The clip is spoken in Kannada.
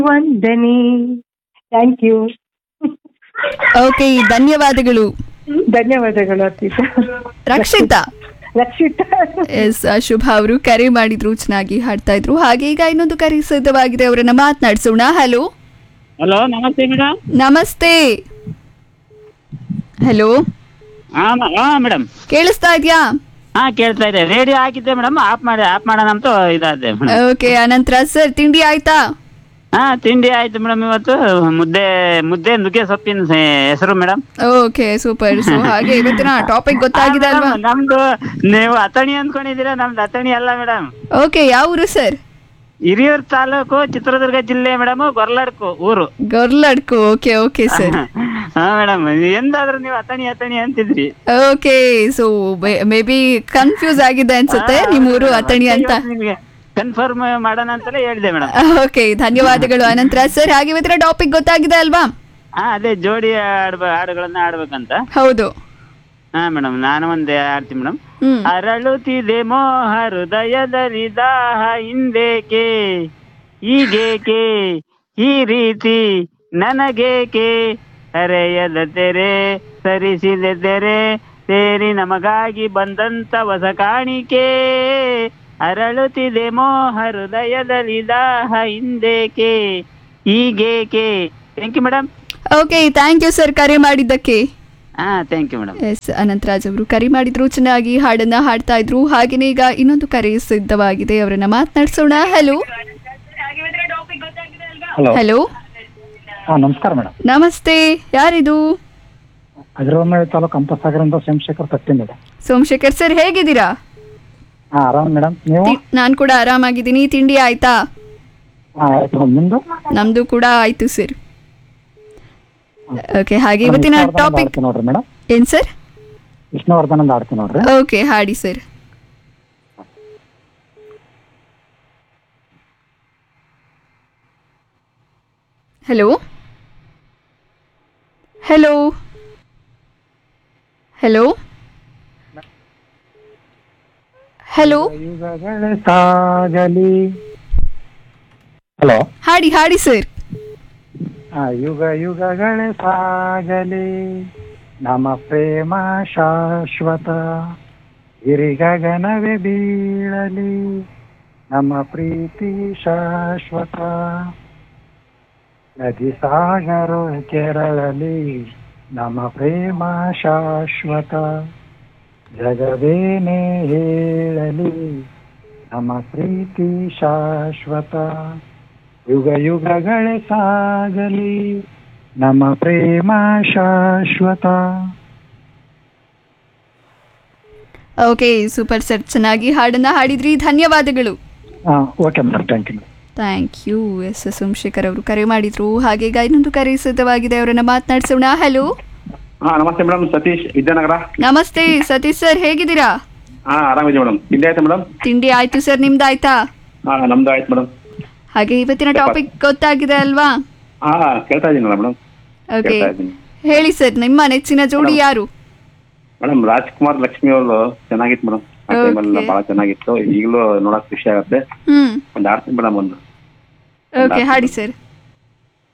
ವಂದನೆ ಥ್ಯಾಂಕ್ ಯು ಓಕೆ ಧನ್ಯವಾದಗಳು ಧನ್ಯವಾದಗಳು ಅರ್ಪಿತಾ ರಕ್ಷಿತಾ ರಕ್ಷಿತಾ ಎಸ್ ಶುಭ ಅವರು ಕರೆ ಮಾಡಿದ್ರು ಚೆನ್ನಾಗಿ ಹಾಡ್ತಾ ಇದ್ರು ಹಾಗೆ ಈಗ ಇನ್ನೊಂದು ಕರೆ ಸಿದ್ಧವಾಗಿದೆ ಅವರನ್ನ ಮಾತನಾಡಿಸೋಣ ಹಲೋ ಹಲೋ ನಮಸ್ತೆ ಮೇಡಮ್ ನಮಸ್ತೆ ಹಲೋ ಹಾ ಹಾ ಮೇಡಮ್ ಕೇಳಿಸ್ತಾ ಇದ್ಯಾ ಹಾ ಕೇಳ್ತಾ ಇದೆ ರೇಡಿಯೋ ಹಾಕಿದ್ದೆ ಮೇಡಮ್ ಆಫ್ ಮಾಡಿ ಆಫ್ ಮಾಡೋಣ ಅಂತ ಇದಾದೆ ಮೇಡಮ್ ಓಕೆ ಅನಂತರ ಸರ್ ತಿಂಡಿ ಆಯ್ತಾ ಹಾ ತಿಂಡಿ ಆಯ್ತು ಮೇಡಮ್ ಇವತ್ತು ಮುದ್ದೆ ಮುದ್ದೆ ನುಗ್ಗೆ ಸೊಪ್ಪಿನ ಹೆಸರು ಮೇಡಮ್ ಓಕೆ ಸೂಪರ್ ಸೊ ಹಾಗೆ ಇವತ್ತಿನ ಟಾಪಿಕ್ ಗೊತ್ತಾಗಿದೆ ಅಲ್ವಾ ನಮ್ದು ನೀವು ಅತಣಿ ಅಂದ್ಕೊಂಡಿದ್ದೀರಾ ನಮ್ದು ಅತಣಿ ಅಲ್ಲ ಮೇಡಮ್ ಓಕೆ ಯಾವ ಊರು ಸರ್ ಹಿರಿಯೂರು ತಾಲೂಕು ಚಿತ್ರದುರ್ಗ ಜಿಲ್ಲೆ ಮೇಡಮ್ ಗೊರ್ಲಡ್ಕು ಊರು ಗೊರ್ಲಡ್ಕು ಓಕೆ ಓಕೆ ಸರ್ ಹಾ ಮೇಡಮ್ ಎಂದಾದ್ರೂ ನೀವು ಅತಣಿ ಅತಣಿ ಅಂತಿದ್ರಿ okay so maybe confuse ಆಗಿದೆ ಅನ್ಸುತ್ತೆ ನಿಮ್ಮ ಊರು ಅತಣಿ ಅಂತ ನಿಮಗೆ ಕನ್ಫರ್ಮ್ ಮಾಡೋಣ ಅಂತಲೇ ಹೇಳಿದೆ ಮೇಡಮ್ ಓಕೆ ಧನ್ಯವಾದಗಳು ಅನಂತರ ಸರ್ ಹಾಗೆ ಇವತ್ತಿನ ಟಾಪಿಕ್ ಗೊತ್ತಾಗಿದೆ ಅಲ್ವಾ ಹಾ ಅದೇ ಜೋಡಿ ಆಡ್ಬ ಹಾಡುಗಳನ್ನ ಆಡ್ಬೇಕಂತ ಹೌದು ಹಾ ಮೇಡಮ್ ನಾನು ಒಂದೇ ಆಡ್ತೀನಿ ಮೇಡಮ್ ಹ್ಮ್ ಅರಳುತ್ತಿದೆ ಮೋಹ ಹೃದಯದಲ್ಲಿ ದಾಹ ಹಿಂದೇಕೆ ಹೀಗೇಕೆ ಈ ರೀತಿ ನನಗೇಕೆ ಹರೆಯದ ತೆರೆ ಸರಿಸಿದ ತೆರೆ ಸೇರಿ ನಮಗಾಗಿ ಬಂದಂತ ಹೊಸ ಕಾಣಿಕೆ ಅರಳುತ್ತಿದೆ ಮೋಹ ಹೃದಯದಲ್ಲಿ ದಾಹ ಹಿಂದೇಕೆ ಹೀಗೇಕೆ thank you madam okay thank you sir ಕರೆ ಮಾಡಿದ್ದಕ್ಕೆ ಹಾ thank you madam S Anantharaj ಅವರು ಕರೆ ಮಾಡಿದ್ರು ಚೆನ್ನಾಗಿ ಹಾಡನ್ನ ಹಾಡ್ತಾ ಇದ್ರು ಹಾಗೇನೆ ಈಗ ಇನ್ನೊಂದು ಕರೆ ಸಿದ್ಧವಾಗಿದೆ ಅವರನ್ನ ಮಾತನಾಡಿಸೋಣ ಹಲೋ ಹಲೋ ಹಲೋ ಹಾ ನಮಸ್ಕಾರ ಮೇಡಮ್ ನಮಸ್ತೆ ಯಾರಿದು ಅಗ್ರವಾಮಿ ತಾಲೂಕು ಹಂಪಸಾಗರದಿಂದ ಸೋಮಶೇಖರ್ ತಟ್ಟಿ ಮೇಡಮ್ ಸೋಮಶೇಖರ್ ಸರ್ ಹೇಗಿದ್ದೀರಾ ಹಾ ಆರಾಮ್ ಮೇಡಮ್ ನೀವು ತಿ- ನಾನ್ ಕೂಡ ಆರಾಮಾಗಿದ್ದೀನಿ ತಿಂಡಿ ಆಯ್ತಾ ಹಾ ಆಯ್ತು ಮೇಡಮ್ ನಿಮ್ದು ನಮ್ದು ಕೂಡ ಆಯ್ತು ಸರ್ ಓಕೆ ಹಾಗೆ ಇವತ್ತಿನ ವಿಷ್ಣುವರ್ಧನಂದು ಟಾಪಿಕ್ ಆಡ್ತೀನಿ ನೋಡ್ರಿ ಮೇಡಮ್ ಏನ್ ಸರ್ ವಿಷ್ಣುವರ್ಧನಂದ ಆಡ್ತೀನಿ ನೋಡ್ರಿ ಓಕೆ ಹಾಡಿ sir hello hello hello hello ಯುಗಗಳ ಸಾಗಲಿ ಹಲೋ ಹಾಡಿ ಹಾಡಿ ಸರ್ ಆ ಯುಗ ಯುಗಗಳ ಸಾಗಲಿ ನಮ್ಮ ಪ್ರೇಮ ಶಾಶ್ವತ ಹಿರಿಗಗನವೇ ಬೀಳಲಿ ನಮ್ಮ ಪ್ರೀತಿ ಶಾಶ್ವತ ನದಿ ಸಾಗರ ಕೆರಳಲಿ ನಮ್ಮ ಪ್ರೇಮ ಶಾಶ್ವತ ಜಗವೇನೇ ಹೇಳಲಿ ನಮ್ಮ ಪ್ರೀತಿ ಶಾಶ್ವತ ಯುಗ ಯುಗಗಳ ಸಾಗಲಿ ನಮ್ಮ ಪ್ರೇಮ ಶಾಶ್ವತ ಓಕೆ ಸೂಪರ್ ಸರ್ ಚೆನ್ನಾಗಿ ಹಾಡನ್ನ ಹಾಡಿದ್ರಿ ಧನ್ಯವಾದಗಳು ಹಾ okay madam thank you thank you S S Somashekar ಅವರು ಕರೆ ಮಾಡಿದ್ರು ಹಾಗೆ ಈಗ ಇನ್ನೊಂದು ಕರೆ ಸಿದ್ಧವಾಗಿದೆ ಅವರನ್ನ ಮಾತನಾಡಿಸೋಣ ಹಲೋ ಹಾ ನಮಸ್ತೆ ಮೇಡಮ್ ಸತೀಶ್ ವಿದ್ಯಾನಗರ ನಮಸ್ತೆ ಸತೀಶ್ ಸರ್ ಹೇಗಿದ್ದೀರಾ ಹಾ ಆರಾಮಿದೆ ಮೇಡಮ್ ತಿಂಡಿ ಆಯ್ತಾ ಮೇಡಮ್ ತಿಂಡಿ ಆಯ್ತು ಸರ್ ನಿಮ್ದಾಯ್ತಾ ಹಾ ನಮ್ದು ಆಯ್ತು ಮೇಡಮ್ ಹಾಗೆ ಇವತ್ತಿನ ಟಾಪಿಕ್ ಗೊತ್ತಾಗಿದೆ ಅಲ್ವಾ ಹಾ ಕೇಳ್ತಾ ಇದ್ದೀನಲ್ಲ ಮೇಡಮ್ ಓಕೆ ಕೇಳ್ತಾ ಇದ್ದೀನಿ ಹೇಳಿ ಸರ್ ನಿಮ್ಮ ನೆಚ್ಚಿನ ಜೋಡಿ ಯಾರು ಮೇಡಮ್ ರಾಜ್ಕುಮಾರ್ ಲಕ್ಷ್ಮಿ ಅವರು ಚೆನ್ನಾಗಿತ್ತು ಮೇಡಮ್ ಆ ಟೈಮಲ್ಲ Okay. ಬಹಳ ಚೆನ್ನಾಗಿತ್ತು ಈಗಲೂ ನೋಡಕ್ ಖುಷಿ ಆಗತ್ತೆ ಹ್ಮ್ ಒಂದು ಆಡ್ತೀನಿ ಮೇಡಮ್ ಒಂದು ಓಕೆ ಹಾಡಿ ಸರ್